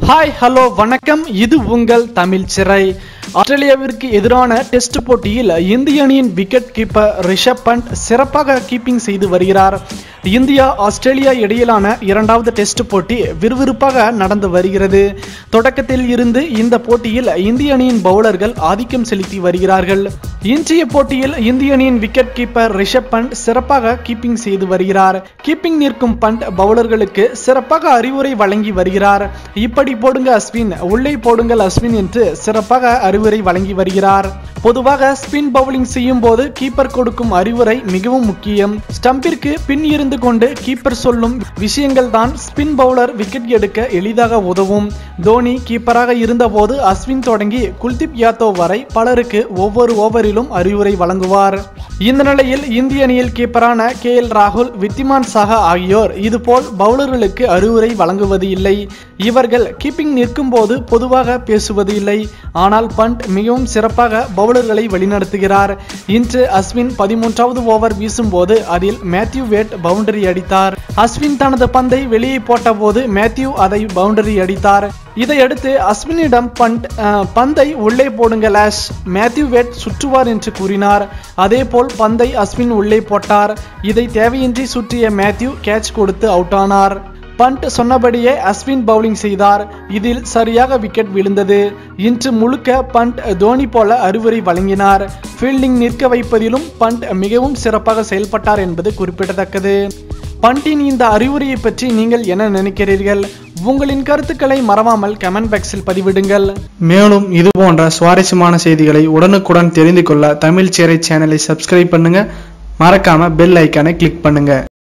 hi hello வணக்கம் இது உங்கள் தமிழ் சிறை ஆஸ்திரேலியாவிற்கு எதிரான டெஸ்ட் போட்டியில் இந்திய அணியின் விக்கெட் கீப்பர் ரிஷப் பண்ட் சிறப்பாக கீப்பிங் செய்து வருகிறார் இந்தியா ஆஸ்திரேலியா இடையிலான இரண்டாவது டெஸ்ட் போட்டி விறுவிறுப்பாக நடந்து வருகிறது தொடக்கத்தில் இருந்து இந்த போட்டியில் இந்திய அணியின் பவுலர்கள் ஆதிக்கம் செலுத்தி வருகிறார்கள் இன்றைய போட்டியில் இந்திய அணியின் விக்கெட் கீப்பர் ரிஷப் பண்ட் சிறப்பாக கீப்பிங் செய்து வருகிறார் கீப்பிங் நிற்கும் பண்ட் பவுலர்களுக்கு சிறப்பாக அறிவுரை வழங்கி வருகிறார் இப்படி போடுங்க அஸ்வின் உள்ளே போடுங்கள் அஸ்வின் என்று சிறப்பாக அறிவுரை வழங்கி வருகிறார் பொதுவாக ஸ்பின் பவுலிங் செய்யும் போது கீப்பர் கொடுக்கும் அறிவுரை மிகவும் முக்கியம் ஸ்டம்பிற்கு பின் இருந்து கொண்டு கீப்பர் சொல்லும் விஷயங்கள் தான் ஸ்பின் பவுலர் விக்கெட் எடுக்க எளிதாக உதவும் தோனி கீப்பராக இருந்தபோது அஸ்வின் தொடங்கி குல்தீப் யாதவ் வரை பலருக்கு ஒவ்வொரு ஓவரிலும் அறிவுரை வழங்குவார் இந்த நிலையில் இந்திய அணியில் கீப்பரான கே எல் ராகுல் வித்திமான் சாகா ஆகியோர் இதுபோல் பவுலர்களுக்கு அறிவுரை வழங்குவது இல்லை இவர்கள் கீப்பிங் நிற்கும் போது பொதுவாக பேசுவது இல்லை ஆனால் பண்ட் மிகவும் சிறப்பாக பவுலர்களை வழிநடத்துகிறார் இன்று அஸ்வின் பதிமூன்றாவது ஓவர் வீசும்போது அதில் மேத்யூ வேட் பவுண்டரி அடித்தார் அஸ்வின் தனது பந்தை வெளியே போட்டபோது மேத்யூ அதை பவுண்டரி அடித்தார் இதையடுத்து அஸ்வினிடம் பண்ட் அஹ், பந்தை உள்ளே போடுங்க லாஷ் மேத்யூ வேட் சுற்றுவார் என்று கூறினார் அதேபோல் பந்தை அஸ்வின் உள்ளே போட்டார் இதை தேவையின்றி சுற்றிய மேத்யூ கேட்ச் கொடுத்து அவுட் ஆனார் பண்ட் சொன்னபடியே அஸ்வின் பவுலிங் செய்தார் இதில் சரியாக விக்கெட் விழுந்தது இன்று முழுக்க பண்ட் தோனி போல அறிவுரை வழங்கினார் ஃபீல்டிங் நிற்க வைப்பதிலும் பண்ட் மிகவும் சிறப்பாக செயல்பட்டார் என்பது குறிப்பிடத்தக்கது பண்டின் இந்த அறிவுரையை பற்றி நீங்கள் என்ன நினைக்கிறீர்கள் உங்களின் கருத்துக்களை மறவாமல் கமெண்ட் பாக்ஸில் பதிவிடுங்கள் மேலும் இது போன்ற சுவாரஸ்யமான செய்திகளை உடனுக்குடன் தெரிந்து கொள்ள தமிழ் சேரை சேனலை சப்ஸ்கிரைப் பண்ணுங்க மறக்காம பெல் ஐக்கானை கிளிக் பண்ணுங்க